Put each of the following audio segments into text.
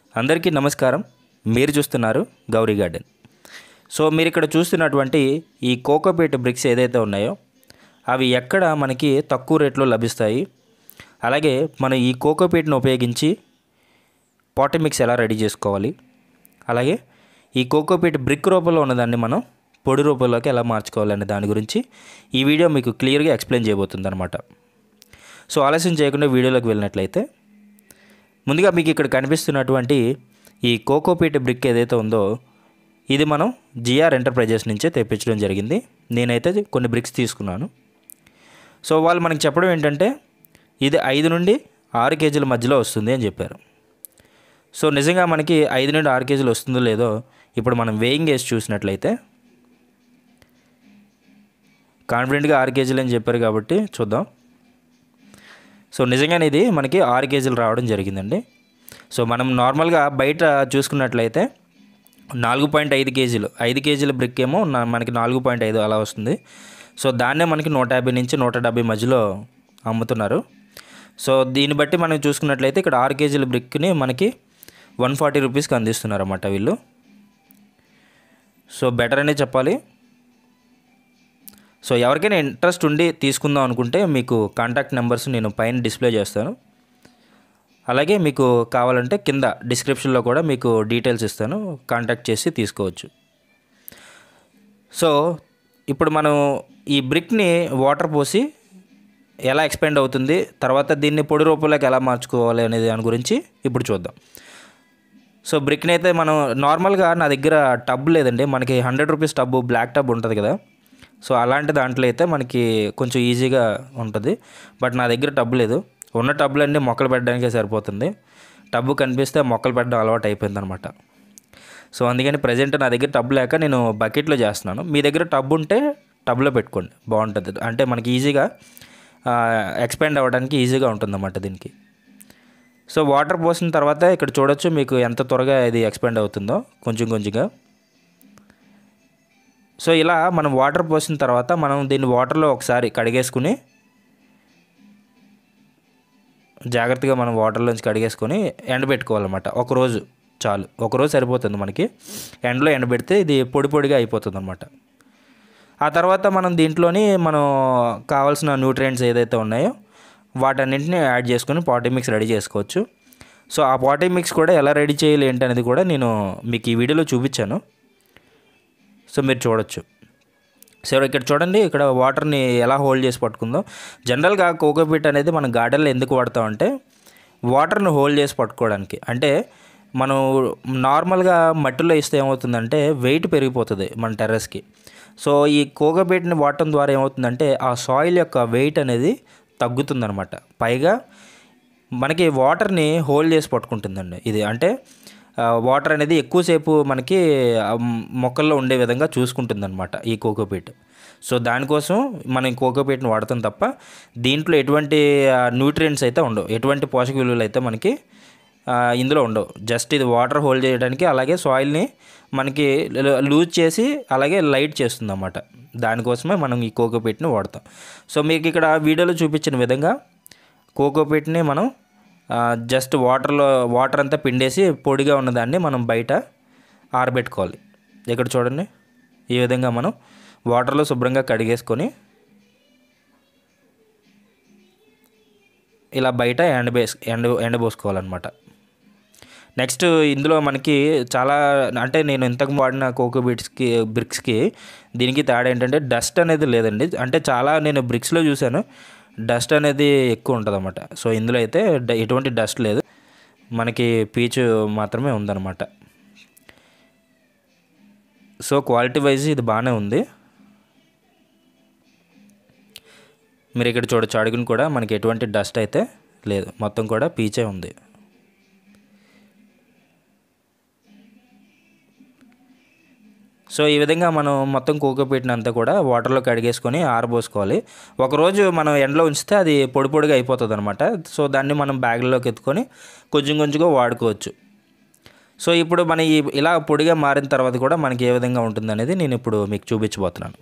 అందరికీ నమస్కారం మీరు చూస్తున్నారు గౌరీ గార్డెన్ సో మీరు ఇక్కడ చూస్తున్నటువంటి ఈ కోకోపీట్ బ్రిక్స్ ఏదైతే ఉన్నాయో అవి ఎక్కడ మనకి తక్కువ రేట్లో లభిస్తాయి అలాగే మనం ఈ కోకోపీట్ను ఉపయోగించి పాటి మిక్స్ ఎలా రెడీ చేసుకోవాలి అలాగే ఈ కోకోపీట్ బ్రిక్ రూపంలో ఉన్నదాన్ని మనం పొడి రూపంలోకి ఎలా మార్చుకోవాలనే దాని గురించి ఈ వీడియో మీకు క్లియర్గా ఎక్స్ప్లెయిన్ చేయబోతుంది అనమాట సో ఆలస్యం చేయకుండా వీడియోలోకి వెళ్ళినట్లయితే ముందుగా మీకు ఇక్కడ కనిపిస్తున్నటువంటి ఈ కోకోపీట్ బ్రిక్ ఏదైతే ఉందో ఇది మనం జిఆర్ ఎంటర్ప్రైజెస్ నుంచే తెప్పించడం జరిగింది నేనైతే కొన్ని బ్రిక్స్ తీసుకున్నాను సో వాళ్ళు మనకి చెప్పడం ఏంటంటే ఇది ఐదు నుండి ఆరు కేజీల మధ్యలో వస్తుంది అని చెప్పారు సో నిజంగా మనకి ఐదు నుండి ఆరు కేజీలు వస్తుందో లేదో ఇప్పుడు మనం వేయింగ్ వేసి చూసినట్లయితే కాన్ఫిడెంట్గా ఆరు కేజీలు అని చెప్పారు కాబట్టి చూద్దాం సో నిజంగానే ఇది మనకి ఆరు కేజీలు రావడం జరిగిందండి సో మనం నార్మల్గా బయట చూసుకున్నట్లయితే నాలుగు పాయింట్ ఐదు కేజీలు ఐదు కేజీల బ్రిక్ ఏమో నా- మనకి నాలుగు పాయింట్ ఐదు అలా వస్తుంది సో దాన్నే మనకి నూట యాభై నుంచి నూట డెబ్బై మధ్యలో అమ్ముతున్నారు సో దీన్ని బట్టి మనం చూసుకున్నట్లయితే ఇక్కడ ఆరు కేజీల బ్రిక్ని మనకి వన్ ఫార్టీ రూపీస్కి అందిస్తున్నారు అన్నమాట వీళ్ళు సో బెటర్ అనే చెప్పాలి సో ఎవరికైనా ఇంట్రెస్ట్ ఉండి తీసుకుందాం అనుకుంటే మీకు కాంటాక్ట్ నెంబర్స్ నేను పైన డిస్ప్లే చేస్తాను అలాగే మీకు కావాలంటే కింద డిస్క్రిప్షన్లో కూడా మీకు డీటెయిల్స్ ఇస్తాను కాంటాక్ట్ చేసి తీసుకోవచ్చు సో ఇప్పుడు మనం ఈ బ్రిక్ని వాటర్ పోసి ఎలా ఎక్స్పెండ్ అవుతుంది తర్వాత దీన్ని పొడి రూపంలోకి ఎలా మార్చుకోవాలి అనే దాని గురించి ఇప్పుడు చూద్దాం సో బ్రిక్ని అయితే మనం నార్మల్గా నా దగ్గర టబ్ లేదండి మనకి hundred rupees tub black tub ఉంటుంది కదా సో అలాంటి దాంట్లో అయితే మనకి కొంచెం ఈజీగా ఉంటుంది బట్ నా దగ్గర టబ్ లేదు ఉన్న టబ్బులన్నీ మొక్కలు పెట్టడానికే సరిపోతుంది టబ్బు కనిపిస్తే మొక్కలు పెట్టడం అలవాటు అయిపోయింది అనమాట సో అందుకని ప్రజెంట్ నా దగ్గర టబ్ లేక నేను బకెట్లో చేస్తున్నాను మీ దగ్గర టబ్ ఉంటే టబ్లో పెట్టుకోండి బాగుంటుంది అంటే మనకి ఈజీగా ఎక్స్పెండ్ అవ్వడానికి ఈజీగా ఉంటుందన్నమాట దీనికి సో వాటర్ పోసిన తర్వాత ఇక్కడ చూడొచ్చు మీకు ఎంత త్వరగా ఇది ఎక్స్పెండ్ అవుతుందో కొంచెం కొంచెంగా సో ఇలా మనం వాటర్ పోసిన తర్వాత మనం దీన్ని వాటర్లో ఒకసారి కడిగేసుకుని జాగ్రత్తగా మనం వాటర్లోంచి కడిగేసుకొని ఎండబెట్టుకోవాలన్నమాట ఒక రోజు చాలు ఒక రోజు సరిపోతుంది మనకి ఎండలో ఎండబెడితే ఇది పొడి పొడిగా అయిపోతుంది అనమాట ఆ తర్వాత మనం దీంట్లోని మనం కావాల్సిన న్యూట్రియంట్స్ ఏదైతే ఉన్నాయో వాటన్నింటిని యాడ్ చేసుకొని పాటీ మిక్స్ రెడీ చేసుకోవచ్చు సో ఆ పాటీ మిక్స్ కూడా ఎలా రెడీ చేయాలి ఏంటి అనేది కూడా నేను మీకు ఈ వీడియోలో చూపించాను సో మీరు చూడొచ్చు సో ఇక్కడ చూడండి ఇక్కడ వాటర్ని ఎలా హోల్డ్ చేసి పట్టుకుందో జనరల్గా కోకోపీట్ అనేది మనం గార్డెన్లో ఎందుకు వాడతామంటే వాటర్ని హోల్డ్ చేసి పట్టుకోవడానికి అంటే మనం నార్మల్గా మట్టిలో ఇస్తే ఏమవుతుందంటే వెయిట్ పెరిగిపోతుంది మన టెర్రస్కి సో ఈ కోకోపీట్ని వాడటం ద్వారా ఏమవుతుందంటే ఆ సాయిల్ యొక్క వెయిట్ అనేది తగ్గుతుందనమాట పైగా మనకి వాటర్ని హోల్డ్ చేసి పట్టుకుంటుందండి ఇది అంటే ఆ, వాటర్ అనేది ఎక్కువసేపు మనకి ఆ, మొక్కల్లో ఉండే విధంగా చూసుకుంటుందన్నమాట ఈ కోకోపీట్ సో దానికోసం మనం ఈ కోకోపీట్ని వాడతాం తప్ప దీంట్లో ఎటువంటి న్యూట్రియంట్స్ అయితే ఉండవు ఎటువంటి పోషక విలువలు అయితే మనకి ఆ, ఇందులో ఉండవు జస్ట్ ఇది వాటర్ హోల్డ్ చేయడానికి అలాగే సాయిల్ని మనకి లూజ్ చేసి అలాగే లైట్ చేస్తుంది అన్నమాట దానికోసమే మనం ఈ కోకోపీట్ని వాడతాం సో మీకు ఇక్కడ వీడియోలో చూపించిన విధంగా కోకోపీట్ని మనం ఆ, జస్ట్ వాటర్లో వాటర్ అంతా పిండేసి పొడిగా ఉన్నదాన్ని మనం బయట ఆరబెట్టుకోవాలి ఇక్కడ చూడండి ఈ విధంగా మనం వాటర్లో శుభ్రంగా కడిగేసుకొని ఇలా బయట ఎండబేస్ ఎండ ఎండబోసుకోవాలన్నమాట నెక్స్ట్ ఇందులో మనకి చాలా అంటే నేను ఇంతకు వాడిన కోకో బిట్స్కి బ్రిక్స్కి దీనికి తేడా ఏంటంటే డస్ట్ అనేది లేదండి అంటే చాలా నేను బ్రిక్స్లో చూశాను డస్ట్ అనేది ఎక్కువ ఉంటుంది అనమాట సో ఇందులో అయితే డ- ఎటువంటి డస్ట్ లేదు మనకి పీచు మాత్రమే ఉందన్నమాట సో క్వాలిటీ వైజ్ ఇది బాగానే ఉంది మీరు ఇక్కడ చూడొచ్చు అడుగును కూడా మనకి ఎటువంటి డస్ట్ అయితే లేదు మొత్తం కూడా పీచే ఉంది సో ఈ విధంగా మనం మొత్తం కోకోపీట్ని అంతా కూడా వాటర్లో కడిగేసుకొని ఆరబోసుకోవాలి ఒకరోజు మనం ఎండలో ఉంచితే అది పొడి పొడిగా అయిపోతుంది అనమాట సో దాన్ని మనం బ్యాగ్లోకి ఎత్తుకొని కొంచెం కొంచెంగా వాడుకోవచ్చు సో ఇప్పుడు మన ఈ ఇలా పొడిగా మారిన తర్వాత కూడా మనకి ఏ విధంగా ఉంటుంది అనేది నేను ఇప్పుడు మీకు చూపించబోతున్నాను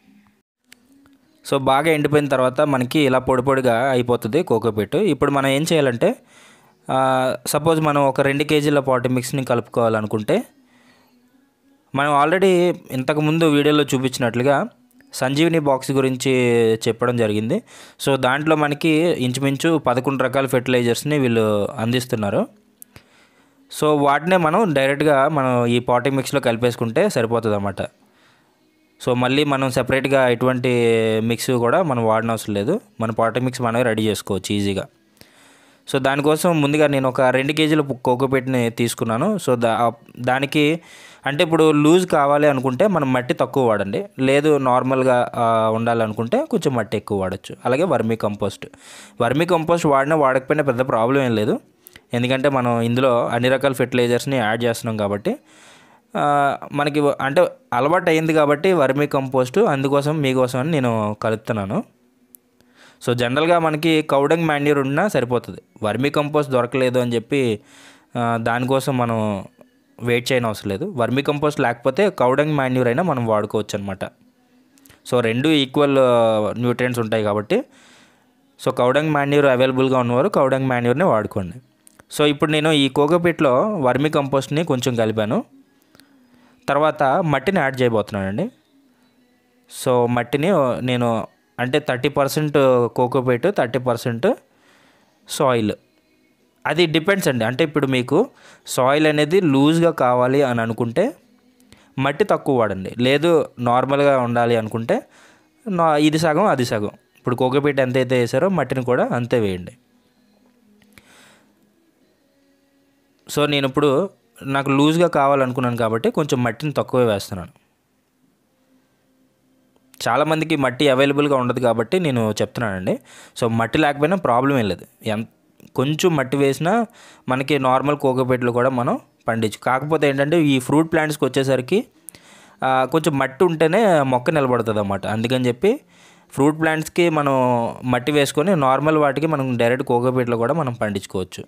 సో బాగా ఎండిపోయిన తర్వాత మనకి ఇలా పొడి పొడిగా అయిపోతుంది కోకోపీట్ ఇప్పుడు మనం ఏం చేయాలంటే సపోజ్ మనం ఒక రెండు కేజీల పాటి మిక్స్ని కలుపుకోవాలనుకుంటే మనం ఆల్రెడీ ఇంతకుముందు వీడియోలో చూపించినట్లుగా సంజీవిని బాక్స్ గురించి చెప్పడం జరిగింది సో దాంట్లో మనకి ఇంచుమించు పదకొండు రకాల ఫెర్టిలైజర్స్ని వీళ్ళు అందిస్తున్నారు సో వాటినే మనం డైరెక్ట్గా మనం ఈ పాటింగ్ మిక్స్లో కలిపేసుకుంటే సరిపోతుంది అన్నమాట సో మళ్ళీ మనం సెపరేట్గా ఎటువంటి మిక్స్ కూడా మనం వాడనవసరం లేదు మన పాటింగ్ మిక్స్ మనమే రెడీ చేసుకోవచ్చు ఈజీగా సో దానికోసం ముందుగా నేను ఒక రెండు కేజీల కోకోపీట్ని తీసుకున్నాను సో దా దానికి అంటే ఇప్పుడు లూజ్ కావాలి అనుకుంటే మనం మట్టి తక్కువ వాడండి లేదు నార్మల్గా ఆ, ఉండాలనుకుంటే కొంచెం మట్టి ఎక్కువ వాడచ్చు అలాగే వర్మీ కంపోస్ట్ వర్మీ కంపోస్ట్ వాడినా వాడకపోయినా పెద్ద ప్రాబ్లం ఏం లేదు ఎందుకంటే మనం ఇందులో అన్ని రకాల ఫెర్టిలైజర్స్ని యాడ్ చేస్తున్నాం కాబట్టి ఆ, మనకి అంటే అలవాటు అయింది కాబట్టి వర్మీ కంపోస్ట్ అందుకోసం మీకోసం అని నేను కలుపుతున్నాను సో జనరల్గా మనకి కౌడంగ్ మాన్యూర్ ఉన్నా సరిపోతుంది వర్మీ కంపోస్ట్ దొరకలేదు అని చెప్పి ఆ, దానికోసం మనం వెయిట్ చేయని అవసరం లేదు వర్మీ కంపోస్ట్ లేకపోతే కౌడంగ్ మాన్యూర్ అయినా మనం వాడుకోవచ్చు అనమాట సో రెండు ఈక్వల్ న్యూట్రియంట్స్ ఉంటాయి కాబట్టి సో కౌడంగ్ మాన్యూర్ అవైలబుల్గా ఉన్నవారు కౌడంగ్ మాన్యూర్ని వాడుకోండి సో ఇప్పుడు నేను ఈ కోకోపీట్లో వర్మీ కంపోస్ట్ని కొంచెం కలిపాను తర్వాత మట్టిని యాడ్ చేయబోతున్నానండి సో మట్టిని నేను అంటే thirty percent cocopeat thirty percent soil అది డిపెండ్స్ అండి అంటే ఇప్పుడు మీకు సాయిల్ అనేది లూజ్గా కావాలి అని అనుకుంటే మట్టి తక్కువ వాడండి లేదు నార్మల్గా ఉండాలి అనుకుంటే నా ఇది సగం అది సగం ఇప్పుడు కోకోపీట్ ఎంత అయితే వేసారో మట్టిని కూడా అంతే వేయండి సో నేను ఇప్పుడు నాకు లూజ్గా కావాలనుకున్నాను కాబట్టి కొంచెం మట్టిని తక్కువ వేస్తున్నాను చాలామందికి మట్టి అవైలబుల్గా ఉండదు కాబట్టి నేను చెప్తున్నానండి సో మట్టి లేకపోయినా ప్రాబ్లం ఏం లేదు ఎంత కొంచెం మట్టి వేసినా మనకి నార్మల్ కోకోపేట్లు కూడా మనం పండించు కాకపోతే ఏంటంటే ఈ ఫ్రూట్ ప్లాంట్స్కి వచ్చేసరికి ఆ, కొంచెం మట్టి ఉంటేనే మొక్క నిలబడుతుంది అన్నమాట అందుకని చెప్పి ఫ్రూట్ ప్లాంట్స్కి మనం మట్టి వేసుకొని నార్మల్ వాటికి మనం డైరెక్ట్ కోకోపీట్లో కూడా మనం పండించుకోవచ్చు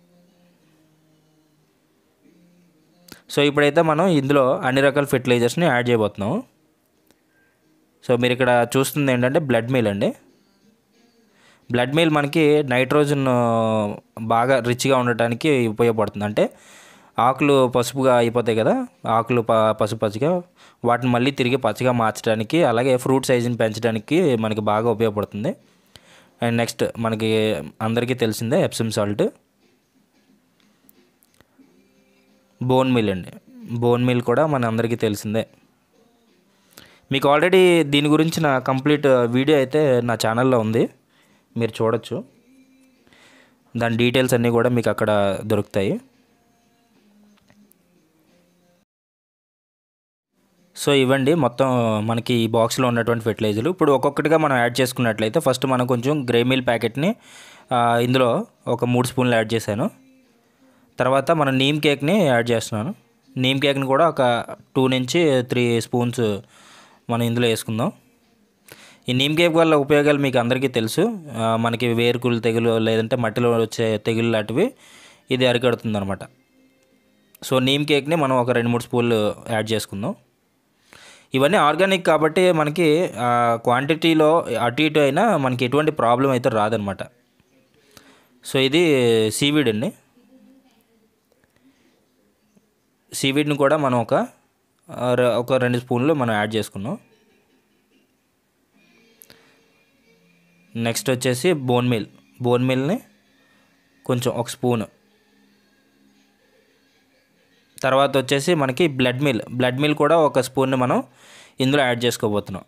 సో ఇప్పుడైతే మనం ఇందులో అన్ని రకాల ఫెర్టిలైజర్స్ని యాడ్ చేయబోతున్నాం సో మీరు ఇక్కడ చూస్తుంది ఏంటంటే బ్లడ్ మీల్ అండి బ్లడ్ మీల్ మనకి నైట్రోజన్ బాగా రిచ్గా ఉండటానికి ఉపయోగపడుతుంది అంటే ఆకులు పసుపుగా అయిపోతాయి కదా ఆకులు ప పసుపు పచ్చిగా వాటిని మళ్ళీ తిరిగి పచ్చగా మార్చడానికి అలాగే ఫ్రూట్ సైజుని పెంచడానికి మనకి బాగా ఉపయోగపడుతుంది అండ్ నెక్స్ట్ మనకి అందరికీ తెలిసిందే ఎప్సమ్ సాల్ట్ బోన్ మిల్ అండి బోన్ మిల్ కూడా మన అందరికీ తెలిసిందే మీకు ఆల్రెడీ దీని గురించి నా కంప్లీట్ వీడియో అయితే నా ఛానల్లో ఉంది మీరు చూడొచ్చు దాని డీటెయిల్స్ అన్నీ కూడా మీకు అక్కడ దొరుకుతాయి సో ఇవ్వండి మొత్తం మనకి ఈ బాక్స్లో ఉన్నటువంటి ఫెర్టిలైజర్లు ఇప్పుడు ఒక్కొక్కటిగా మనం యాడ్ చేసుకున్నట్లయితే ఫస్ట్ మనం కొంచెం గ్రే మిల్ ప్యాకెట్ని ఆ, ఇందులో ఒక మూడు స్పూన్లు యాడ్ చేశాను తర్వాత మనం నీమ్ కేక్ని యాడ్ చేస్తున్నాను నీమ్ కేక్ని కూడా ఒక టూ నుంచి త్రీ స్పూన్స్ మనం ఇందులో వేసుకుందాం ఈ నీమ్ కేక్ వల్ల ఉపయోగాలు మీకు అందరికీ తెలుసు ఆ, మనకి వేరుకులు తెగులు లేదంటే మట్టిలో వచ్చే తెగులు లాంటివి ఇది అరికడుతుంది అనమాట సో నీమ్ కేక్ని మనం ఒక రెండు మూడు స్పూన్లు యాడ్ చేసుకుందాం ఇవన్నీ ఆర్గానిక్ కాబట్టి మనకి ఆ, క్వాంటిటీలో అటు ఇటు అయినా మనకి ఎటువంటి ప్రాబ్లం అయితే రాదనమాట సో ఇది సీవీడ్ అండి సీవీడ్ని కూడా మనం ఒక ఆ, ర- ఒక రెండు స్పూన్లు మనం యాడ్ చేసుకున్నాం నెక్స్ట్ వచ్చేసి బోన్ మిల్ బోన్ మిల్ని కొంచెం ఒక స్పూన్ తర్వాత వచ్చేసి మనకి బ్లడ్ మిల్ బ్లడ్ మిల్ కూడా ఒక స్పూన్ని మనం ఇందులో యాడ్ చేసుకోబోతున్నాం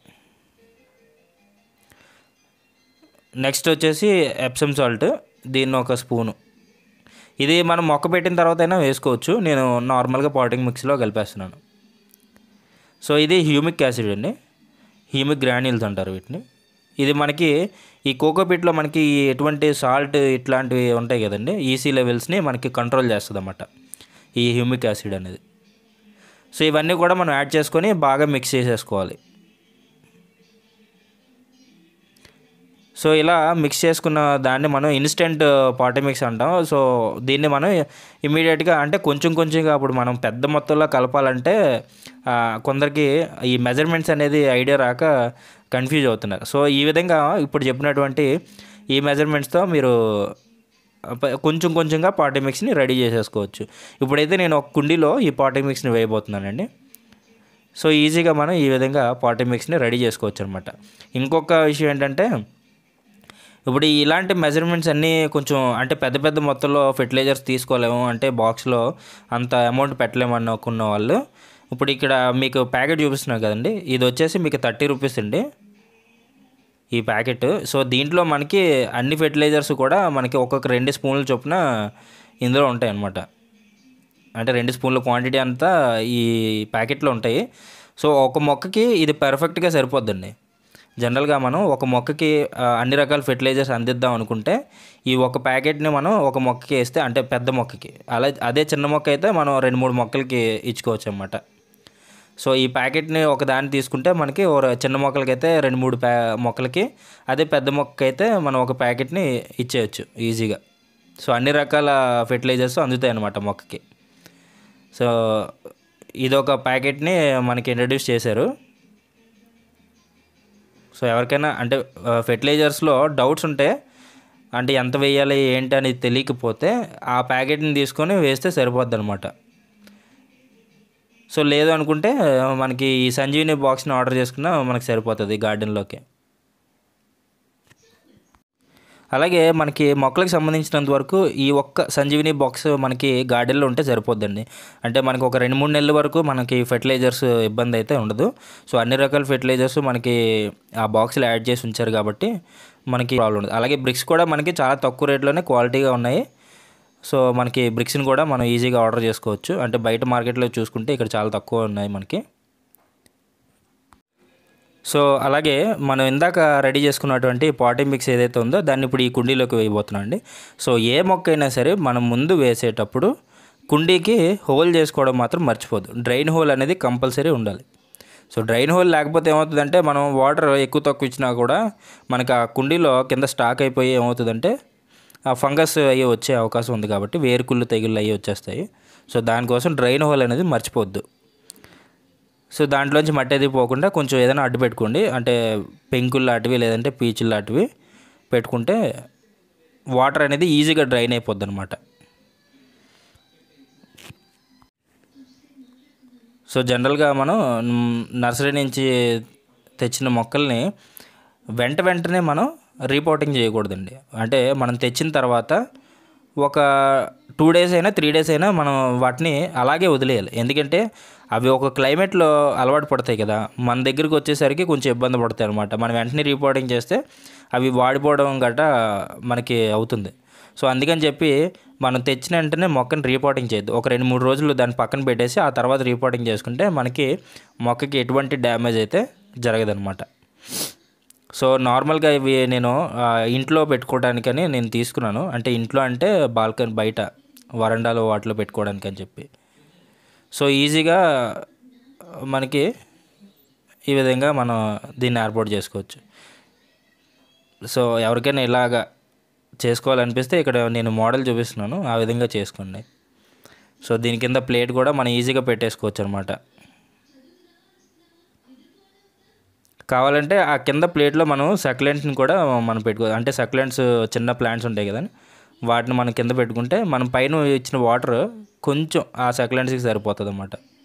నెక్స్ట్ వచ్చేసి ఎప్సమ్ సాల్ట్ దీన్ని ఒక స్పూను ఇది మనం మొక్క పెట్టిన తర్వాత అయినా వేసుకోవచ్చు నేను నార్మల్గా పాటింగ్ మిక్స్లో కలిపేస్తున్నాను సో ఇది హ్యూమిక్ యాసిడ్ అండి హ్యూమిక్ గ్రాన్యూల్స్ అంటారు వీటిని ఇది మనకి ఈ కోకోపీట్లో మనకి ఎటువంటి సాల్ట్ ఇట్లాంటివి ఉంటాయి కదండి ఈసీ లెవెల్స్ని మనకి కంట్రోల్ చేస్తుంది అన్నమాట ఈ హ్యూమిక్ యాసిడ్ అనేది సో ఇవన్నీ కూడా మనం యాడ్ చేసుకొని బాగా మిక్స్ చేసేసుకోవాలి సో ఇలా మిక్స్ చేసుకున్న దాన్ని మనం ఇన్స్టెంట్ పాటీ మిక్స్ అంటాం సో దీన్ని మనం ఇమీడియట్గా అంటే కొంచెం కొంచెంగా అప్పుడు మనం పెద్ద మొత్తంలో కలపాలంటే ఆ, కొందరికి ఈ మెజర్మెంట్స్ అనేది ఐడియా రాక కన్ఫ్యూజ్ అవుతున్నారు సో ఈ విధంగా ఇప్పుడు చెప్పినటువంటి ఈ మెజర్మెంట్స్తో మీరు ప- కొంచెం కొంచెంగా పాటీ మిక్స్ని రెడీ చేసేసుకోవచ్చు ఇప్పుడైతే నేను ఒక కుండీలో ఈ పాటీ మిక్స్ని వేయబోతున్నానండి సో ఈజీగా మనం ఈ విధంగా పాటీ మిక్స్ని రెడీ చేసుకోవచ్చు అనమాట ఇంకొక విషయం ఏంటంటే ఇప్పుడు ఇలాంటి మెజర్మెంట్స్ అన్నీ కొంచెం అంటే పెద్ద పెద్ద మొత్తంలో ఫెర్టిలైజర్స్ తీసుకోలేము అంటే బాక్స్లో అంత అమౌంట్ పెట్టలేము అనుకున్న వాళ్ళు ఇప్పుడు ఇక్కడ మీకు ప్యాకెట్ చూపిస్తున్నాను కదండి ఇది వచ్చేసి మీకు థర్టీ రూపీస్ అండి ఈ ప్యాకెట్ సో దీంట్లో మనకి అన్ని ఫెర్టిలైజర్స్ కూడా మనకి ఒక్కొక్క రెండు స్పూన్ల చొప్పున ఇందులో ఉంటాయి అన్నమాట అంటే రెండు స్పూన్ల క్వాంటిటీ అంతా ఈ ప్యాకెట్లో ఉంటాయి సో ఒక మొక్కకి ఇది పర్ఫెక్ట్గా సరిపోద్దండి జనరల్గా మనం ఒక మొక్కకి ఆ, అన్ని రకాల ఫెర్టిలైజర్స్ అందిద్దాం అనుకుంటే ఈ ఒక ప్యాకెట్ని మనం ఒక మొక్కకి వేస్తే అంటే పెద్ద మొక్కకి అలా అదే చిన్న మొక్క అయితే మనం రెండు మూడు మొక్కలకి ఇచ్చుకోవచ్చు అన్నమాట సో ఈ ప్యాకెట్ని ఒక దాన్ని తీసుకుంటే మనకి ఓ ర- చిన్న మొక్కలకి అయితే రెండు మూడు ప్యా మొక్కలకి అదే పెద్ద మొక్కకి అయితే మనం ఒక ప్యాకెట్ని ఇచ్చేయచ్చు ఈజీగా సో అన్ని రకాల ఫెర్టిలైజర్స్ అందుతాయి అన్నమాట మొక్కకి సో ఇదొక ప్యాకెట్ని మనకి ఇంట్రడ్యూస్ చేశారు సో ఎవరికైనా అంటే ఫెర్టిలైజర్స్లో డౌట్స్ ఉంటే అంటే ఎంత వేయాలి ఏంటి అనేది తెలియకపోతే ఆ ప్యాకెట్ని తీసుకొని వేస్తే సరిపోద్ది అనమాట సో లేదు అనుకుంటే మనకి ఈ సంజీవిని బాక్స్ని ఆర్డర్ చేసుకున్నా మనకి సరిపోతుంది గార్డెన్లోకి అలాగే మనకి మొక్కలకు సంబంధించినంత వరకు ఈ ఒక్క సంజీవిని బాక్స్ మనకి గార్డెన్లో ఉంటే సరిపోద్దండి అంటే మనకి ఒక రెండు మూడు నెలల వరకు మనకి ఫెర్టిలైజర్స్ ఇబ్బంది అయితే ఉండదు సో అన్ని రకాల ఫెర్టిలైజర్స్ మనకి ఆ బాక్స్లో యాడ్ చేసి ఉంచారు కాబట్టి మనకి ప్రాబ్లం ఉండదు అలాగే బ్రిక్స్ కూడా మనకి చాలా తక్కువ రేట్లోనే క్వాలిటీగా ఉన్నాయి సో మనకి బ్రిక్స్ని కూడా మనం ఈజీగా ఆర్డర్ చేసుకోవచ్చు అంటే బయట మార్కెట్లో చూసుకుంటే ఇక్కడ చాలా తక్కువ ఉన్నాయి మనకి సో అలాగే మనం ఇందాక రెడీ చేసుకున్నటువంటి పాటింగ్ మిక్స్ ఏదైతే ఉందో దాన్ని ఇప్పుడు ఈ కుండీలోకి వేయబోతున్నాం అండి సో ఏ మొక్క అయినా సరే మనం ముందు వేసేటప్పుడు కుండీకి హోల్ చేసుకోవడం మాత్రం మర్చిపోదు డ్రైన్ హోల్ అనేది కంపల్సరీ ఉండాలి సో డ్రైన్ హోల్ లేకపోతే ఏమవుతుందంటే మనం వాటర్ ఎక్కువ తక్కువ ఇచ్చినా కూడా మనకి ఆ కుండీలో కింద స్టాక్ అయిపోయి ఏమవుతుందంటే ఆ ఫంగస్ అయ్యి వచ్చే అవకాశం ఉంది కాబట్టి వేరుకుళ్ళు తెగుళ్ళు అయ్యి వచ్చేస్తాయి సో దానికోసం డ్రైన్ హోల్ అనేది మర్చిపోవద్దు సో దాంట్లోంచి మట్టి అది పోకుండా కొంచెం ఏదైనా అడ్డు పెట్టుకోండి అంటే పెంకులు లాంటివి లేదంటే పీచులు లాంటివి పెట్టుకుంటే వాటర్ అనేది ఈజీగా డ్రైన్ అయిపోద్ది అనమాట సో జనరల్గా మనం మ్, నర్సరీ నుంచి తెచ్చిన మొక్కల్ని వెంట వెంటనే మనం రీపోర్టింగ్ చేయకూడదండి అంటే మనం తెచ్చిన తర్వాత ఒక టూ డేస్ అయినా త్రీ డేస్ అయినా మనం వాటిని అలాగే వదిలేయాలి ఎందుకంటే అవి ఒక క్లైమేట్లో అలవాటు పడతాయి కదా మన దగ్గరికి వచ్చేసరికి కొంచెం ఇబ్బంది పడతాయి అనమాట మనం వెంటనే రిపోర్టింగ్ చేస్తే అవి వాడిపోవడం గట్రా మనకి అవుతుంది సో అందుకని చెప్పి మనం తెచ్చిన వెంటనే మొక్కని రీపోర్టింగ్ చేయొద్దు ఒక రెండు మూడు రోజులు దాన్ని పక్కన పెట్టేసి ఆ తర్వాత రీపోర్టింగ్ చేసుకుంటే మనకి మొక్కకి ఎటువంటి డ్యామేజ్ అయితే జరగదనమాట సో నార్మల్గా ఇవి నేను ఆ, ఇంట్లో పెట్టుకోవడానికని నేను తీసుకున్నాను అంటే ఇంట్లో అంటే బాల్కనీ బయట వరండాలో వాటిలో పెట్టుకోవడానికి అని చెప్పి సో ఈజీగా మనకి ఈ విధంగా మనం దీన్ని ఏర్పాటు చేసుకోవచ్చు సో ఎవరికైనా ఇలాగా చేసుకోవాలనిపిస్తే ఇక్కడ నేను మోడల్ చూపిస్తున్నాను ఆ విధంగా చేసుకోండి సో దీని కింద ప్లేట్ కూడా మనం ఈజీగా పెట్టేసుకోవచ్చు అనమాట కావాలంటే ఆ కింద ప్లేట్లో మనం సక్లెంట్ని కూడా మనం పెట్టుకో అంటే సక్లెంట్స్ చిన్న ప్లాంట్స్ ఉంటాయి కదా వాటిని మనం కింద పెట్టుకుంటే మనం పైన ఇచ్చిన వాటర్ కొంచెం ఆ సక్లెంట్స్కి సరిపోతుంది అన్నమాట